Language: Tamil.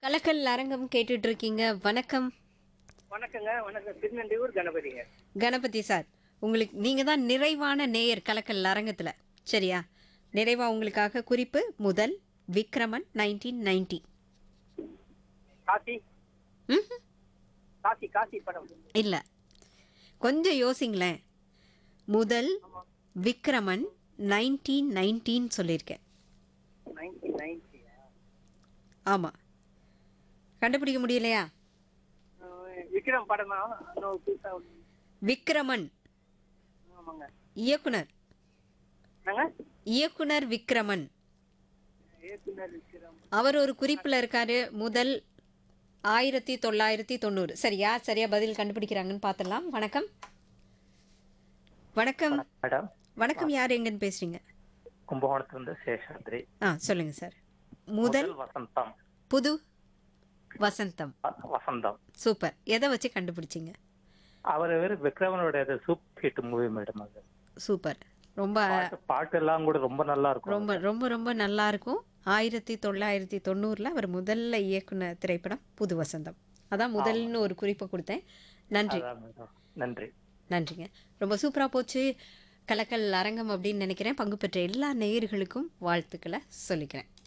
கலக்கல் அரங்கம் கேட்டுட்டு இருக்கீங்க வணக்கம் வணக்கங்க வணக்கம் திருநெல்வேலூர் கணபதிங்க கணபதி சார் உங்களுக்கு நீங்கள் தான் நிறைவான நேயர் கலக்கல் அரங்கத்தில் சரியா நிறைவா உங்களுக்காக குறிப்பு முதல் விக்ரமன் நைன்டீன் நைன்டி காசி காசி காசி படம் இல்லை கொஞ்சம் யோசிங்களேன் முதல் விக்ரமன் நைன்டீன் நைன்டீன் சொல்லியிருக்கேன் நைன்டீன் நைன்டியா ஆமாம் கண்டுபிடிக்க முடியலையா விக்ரம் படம் தான் இன்னும் புதுசா ஒண்ணு. விக்ரமன் ஆமாங்க இயக்குனர் நாங்க இயக்குனர் விக்ரமன் இயக்குனர் விக்ரம் அவர் ஒரு குறிப்பில் இருக்காரு முதல் ஆயிரத்தி தொள்ளாயிரத்தி தொண்ணூறு சரியா சரியா பதில் கண்டுபிடிக்கிறாங்கன்னு பார்த்துடலாம் வணக்கம் வணக்கம் மேடம் வணக்கம் யார் எங்கன்னு பேசுறீங்க கும்பகோணத்திலிருந்து சேஷாத்ரி ஆ சொல்லுங்க சார் முதல் முதல் வசந்தம் புது வசந்தம் வ- வசந்தம் சூப்பர் எதை வச்சு கண்டுபிடிச்சிங்க அவர் வேறு விக்ரமனுடைய சூப்பர் ஹிட் மூவி மேடம் அது சூப்பர் ரொம்ப பாட்டு பாட்டு எல்லாம் கூட ரொம்ப நல்லா இருக்கும் ரொம்ப ரொம்ப ரொம்ப நல்லா இருக்கும் ஆயிரத்தி தொள்ளாயிரத்தி தொண்ணூறில் அவர் முதல்ல இயக்குன திரைப்படம் புது வசந்தம் அதான் முதல்னு ஒரு குறிப்பை கொடுத்தேன் நன்றி அதான் மேடம் நன்றி நன்றிங்க ரொம்ப சூப்பராக போச்சு கலக்கல் அரங்கம் அப்படின்னு நினைக்கிறேன் பங்கு பெற்ற எல்லா நேயர்களுக்கும் வாழ்த்துக்களை சொல்லிக்கிறேன்